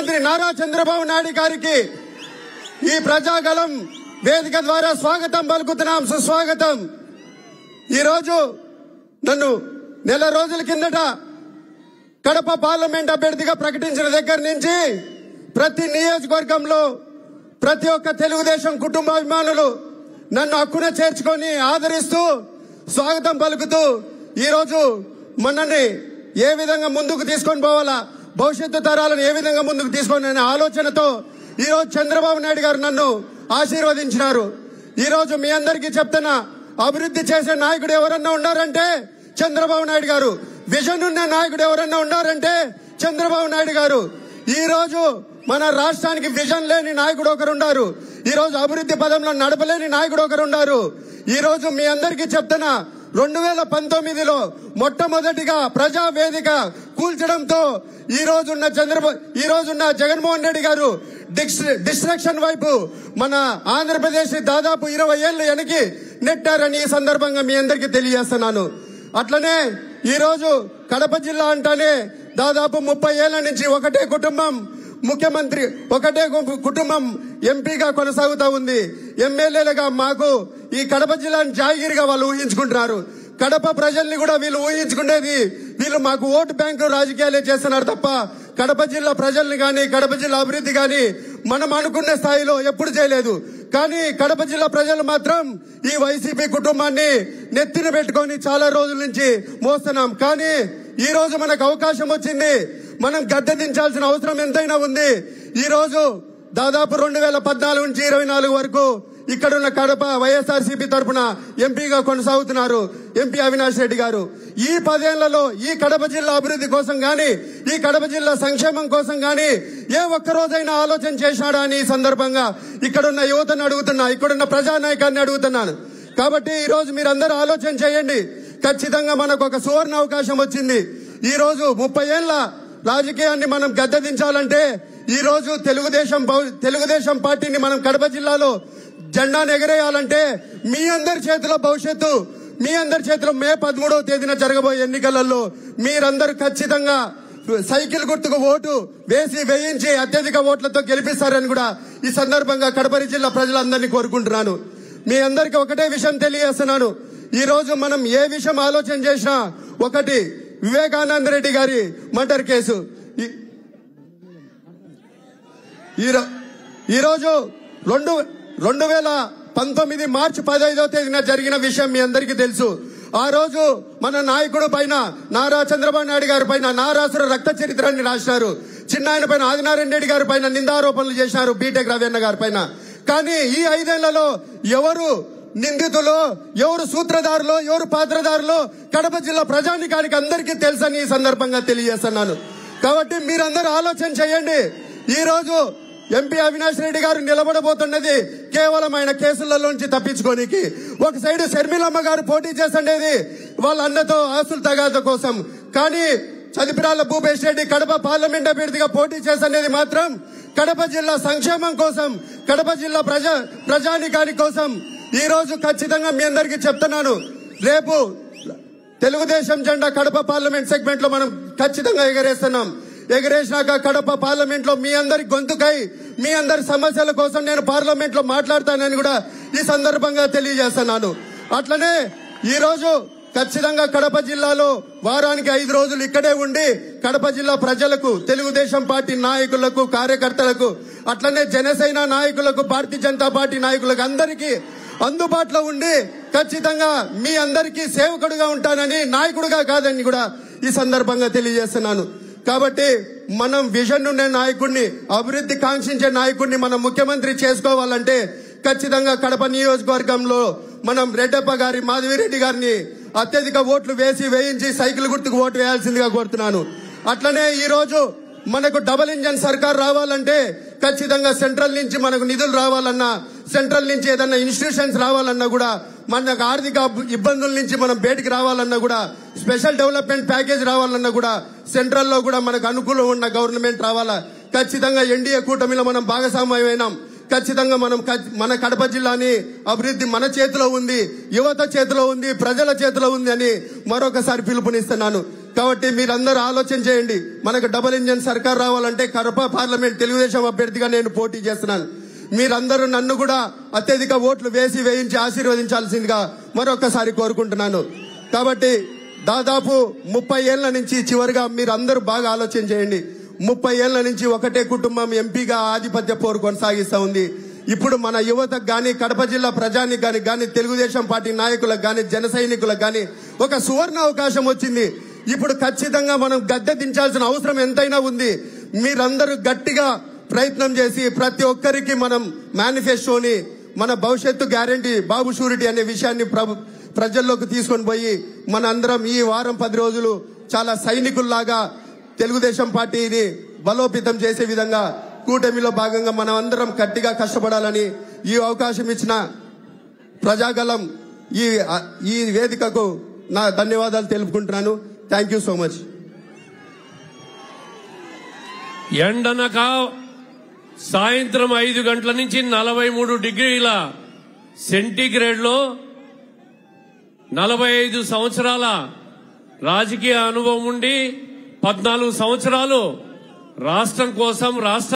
ముఖ్యమంత్రి నారా చంద్రబాబు నాయుడు గారికి ఈ ప్రజాగలం వేదిక ద్వారా స్వాగతం పలుకుతున్నాం సుస్వాగతం ఈరోజు నన్ను నెల రోజుల కిందట కడప పార్లమెంట్ అభ్యర్థిగా ప్రకటించిన దగ్గర నుంచి ప్రతి నియోజకవర్గంలో ప్రతి ఒక్క తెలుగుదేశం కుటుంబాభిమానులు నన్ను హక్కున చేర్చుకొని ఆదరిస్తూ స్వాగతం పలుకుతూ ఈరోజు మనల్ని ఏ విధంగా ముందుకు తీసుకొని పోవాలా భవిష్యత్తు తరాలను ఏ విధంగా ముందుకు తీసుకొని అనే ఆలోచనతో ఈరోజు చంద్రబాబు నాయుడు గారు నన్ను ఆశీర్వదించినారు ఈరోజు మీ అందరికీ చెప్తున్నా అభివృద్ధి చేసే నాయకుడు ఎవరన్నా ఉన్నారంటే చంద్రబాబు నాయుడు గారు విజన్ ఉన్న నాయకుడు ఎవరన్నా ఉన్నారంటే చంద్రబాబు నాయుడు గారు ఈ రోజు మన రాష్ట్రానికి విజన్ లేని నాయకుడు ఒకరు ఉన్నారు ఈ రోజు అభివృద్ధి పదంలో నడపలేని నాయకుడు ఒకరు ఉన్నారు ఈ రోజు మీ అందరికీ చెప్తున్నా రెండు వేల పంతొమ్మిదిలో మొట్టమొదటిగా ప్రజా వేదిక కూల్చడంతో ఈ రోజున్న చంద్రబాబు ఈ రోజున్న జగన్మోహన్ రెడ్డి గారు డిస్ట్రక్షన్ వైపు మన ఆంధ్రప్రదేశ్ దాదాపు ఇరవై ఏళ్ళు వెనక్కి నెట్టారని ఈ సందర్భంగా మీ అందరికీ తెలియజేస్తున్నాను అట్లనే ఈ రోజు కడప జిల్లా అంటానే దాదాపు ముప్పై ఏళ్ల నుంచి ఒకటే కుటుంబం ముఖ్యమంత్రి ఒకటే కు- కుటుంబం ఎంపీగా కొనసాగుతా ఉంది ఎమ్మెల్యేలుగా మాకు ఈ కడప జిల్లాని జాగిరిగా వాళ్ళు ఊహించుకుంటున్నారు కడప ప్రజల్ని కూడా వీళ్ళు ఊహించుకునేది వీళ్ళు మాకు ఓటు బ్యాంకు రాజకీయాలే చేస్తున్నారు తప్ప కడప జిల్లా ప్రజల్ని గాని కడప జిల్లా అభివృద్ధి గాని మనం అనుకున్న స్థాయిలో ఎప్పుడు చేయలేదు కానీ కడప జిల్లా ప్రజలు మాత్రం ఈ వైసీపీ కుటుంబాన్ని నెత్తిన పెట్టుకొని చాలా రోజుల నుంచి మోస్తున్నాం కానీ ఈ రోజు మనకు అవకాశం వచ్చింది మనం గద్దె దించాల్సిన అవసరం ఎంతైనా ఉంది ఈ రోజు దాదాపు రెండు వేల పద్నాలుగు నుంచి ఇరవై నాలుగు వరకు ఇక్కడున్న కడప వైఎస్ఆర్సీపీ తరపున ఎంపీగా కొనసాగుతున్నారు ఎంపీ అవినాష్ రెడ్డి గారు ఈ పదేళ్లలో ఈ కడప జిల్లా అభివృద్ధి కోసం గాని ఈ కడప జిల్లా సంక్షేమం కోసం గాని ఏ ఒక్క రోజైనా ఆలోచన చేశాడా అని ఈ సందర్భంగా ఇక్కడున్న యువతను అడుగుతున్నా ఇక్కడున్న ప్రజానాయకాన్ని అడుగుతున్నాను కాబట్టి ఈ రోజు మీరందరూ ఆలోచన చేయండి ఖచ్చితంగా మనకు ఒక సువర్ణ అవకాశం వచ్చింది ఈ రోజు ముప్పై ఏళ్ల రాజకీయాన్ని మనం గద్దెదించాలంటే ఈ రోజు తెలుగుదేశం భవ- తెలుగుదేశం పార్టీని మనం కడప జిల్లాలో జెండాను ఎగరేయాలంటే మీ అందరి చేతిలో భవిష్యత్తు మీ అందరి చేతిలో మే పదమూడవ తేదీన జరగబోయే ఎన్నికలలో మీరందరూ ఖచ్చితంగా సైకిల్ గుర్తుకు ఓటు వేసి వేయించి అత్యధిక ఓట్లతో గెలిపిస్తారని కూడా ఈ సందర్భంగా కడపరి జిల్లా ప్రజలందరినీ కోరుకుంటున్నాను మీ అందరికీ ఒకటే విషయం తెలియజేస్తున్నాను ఈ రోజు మనం ఏ విషయం ఆలోచన చేసినా ఒకటి వివేకానంద రెడ్డి గారి మర్డర్ కేసు ఈ- ఈరో- ఈరోజు రెండు రెండు వేల పంతొమ్మిది మార్చి పదహైదవ తేదీన జరిగిన విషయం మీ అందరికీ తెలుసు ఆ రోజు మన నాయకుడు పైన నారా చంద్రబాబు నాయుడు గారి పైన నారాసుర రక్త చరిత్రని రాశారు చిన్నాయన పైన ఆదినారాయణ రెడ్డి గారి పైన నిందారోపణలు చేశారు బీటెక్ రవీణ గారి పైన కానీ ఈ ఐదేళ్లలో ఎవరు నిందితులు ఎవరు సూత్రధారులు ఎవరు పాత్రధారులు కడప జిల్లా ప్రజానికానికి అందరికీ తెలుసని ఈ సందర్భంగా తెలియజేస్తున్నాను కాబట్టి మీరందరూ ఆలోచన చేయండి ఈ రోజు ఎంపీ అవినాష్ రెడ్డి గారు నిలబడబోతున్నది కేవలం ఆయన కేసులలోంచి తప్పించుకోనికి ఒక సైడ్ షర్మిలమ్మ గారు పోటీ చేస్తుండేది వాళ్ళ అన్నతో ఆస్తుల తగాద కోసం కానీ చదిపిరాల భూపేష్ రెడ్డి కడప పార్లమెంట్ అభ్యర్థిగా పోటీ చేసనేది మాత్రం కడప జిల్లా సంక్షేమం కోసం కడప జిల్లా ప్రజా ప్రజానికాని కోసం ఈ రోజు ఖచ్చితంగా మీ అందరికీ చెప్తున్నాను రేపు తెలుగుదేశం జెండా కడప పార్లమెంట్ సెగ్మెంట్ లో మనం ఖచ్చితంగా ఎగరేస్తున్నాం ఎగరేసినాక కడప పార్లమెంట్ లో మీ అందరి గొంతుకై మీ అందరి సమస్యల కోసం నేను పార్లమెంట్ లో మాట్లాడతానని కూడా ఈ సందర్భంగా తెలియజేస్తున్నాను అట్లనే ఈ రోజు ఖచ్చితంగా కడప జిల్లాలో వారానికి ఐదు రోజులు ఇక్కడే ఉండి కడప జిల్లా ప్రజలకు తెలుగుదేశం పార్టీ నాయకులకు కార్యకర్తలకు అట్లనే జనసేన నాయకులకు భారతీయ జనతా పార్టీ నాయకులకు అందరికీ అందుబాటులో ఉండి ఖచ్చితంగా మీ అందరికీ సేవకుడుగా ఉంటానని నాయకుడుగా కాదని కూడా ఈ సందర్భంగా తెలియజేస్తున్నాను కాబట్టి మనం విజన్ ఉండే నాయకుడిని అభివృద్ధి కాంక్షించే నాయకుడిని మనం ముఖ్యమంత్రి చేసుకోవాలంటే ఖచ్చితంగా కడప నియోజకవర్గంలో మనం రెడ్డప్ప గారి మాధవిరెడ్డి గారిని అత్యధిక ఓట్లు వేసి వేయించి సైకిల్ గుర్తుకు ఓటు వేయాల్సిందిగా కోరుతున్నాను అట్లనే ఈ రోజు మనకు డబుల్ ఇంజన్ సర్కార్ రావాలంటే ఖచ్చితంగా సెంట్రల్ నుంచి మనకు నిధులు రావాలన్నా సెంట్రల్ నుంచి ఏదన్నా ఇన్స్టిట్యూషన్స్ రావాలన్నా కూడా మనకు ఆర్థిక ఇబ్బందుల నుంచి మనం బయటికి రావాలన్నా కూడా స్పెషల్ డెవలప్మెంట్ ప్యాకేజ్ రావాలన్నా కూడా సెంట్రల్ లో కూడా మనకు అనుకూలం ఉన్న గవర్నమెంట్ రావాలా ఖచ్చితంగా ఎన్డీఏ కూటమిలో మనం భాగస్వామ్యమైనాం ఖచ్చితంగా మనం ఖ- మన కడప జిల్లాని అభివృద్ధి మన చేతిలో ఉంది యువత చేతిలో ఉంది ప్రజల చేతిలో ఉంది అని మరొకసారి పిలుపునిస్తున్నాను కాబట్టి మీరందరూ ఆలోచన చేయండి మనకు డబుల్ ఇంజన్ సర్కార్ రావాలంటే కడప పార్లమెంట్ తెలుగుదేశం అభ్యర్థిగా నేను పోటీ చేస్తున్నాను మీరందరూ నన్ను కూడా అత్యధిక ఓట్లు వేసి వేయించి ఆశీర్వదించాల్సిందిగా మరొకసారి కోరుకుంటున్నాను కాబట్టి దాదాపు ముప్పై ఏళ్ల నుంచి చివరిగా మీరందరూ బాగా ఆలోచన చేయండి ముప్పై ఏళ్ల నుంచి ఒకటే కుటుంబం ఎంపీగా ఆధిపత్య పోరు కొనసాగిస్తా ఉంది ఇప్పుడు మన యువతకు గాని కడప జిల్లా ప్రజానికి గాని తెలుగుదేశం పార్టీ నాయకులకు గాని జన సైనికులకు గాని ఒక సువర్ణ అవకాశం వచ్చింది ఇప్పుడు ఖచ్చితంగా మనం గద్దె దించాల్సిన అవసరం ఎంతైనా ఉంది మీరందరూ గట్టిగా ప్రయత్నం చేసి ప్రతి ఒక్కరికి మనం మేనిఫెస్టోని మన భవిష్యత్తు గ్యారంటీ బాబు షూరిటీ అనే విషయాన్ని ప్రభు ప్రజల్లోకి తీసుకొని పోయి మన అందరం ఈ వారం పది రోజులు చాలా సైనికుల్లాగా తెలుగుదేశం పార్టీని బలోపేతం చేసే విధంగా కూటమిలో భాగంగా మనం అందరం గట్టిగా కష్టపడాలని ఈ అవకాశం ఇచ్చిన ప్రజాగలం ఈ ఈ వేదికకు నా ధన్యవాదాలు తెలుపుకుంటున్నాను థ్యాంక్ యూ సో మచ్ ఎండనక సాయంత్రం ఐదు గంటల నుంచి నలభై మూడు డిగ్రీల సెంటీగ్రేడ్ లో నలభై ఐదు సంవత్సరాల రాజకీయ అనుభవం ఉండి పద్నాలుగు సంవత్సరాలు రాష్ట్రం కోసం రాష్ట్ర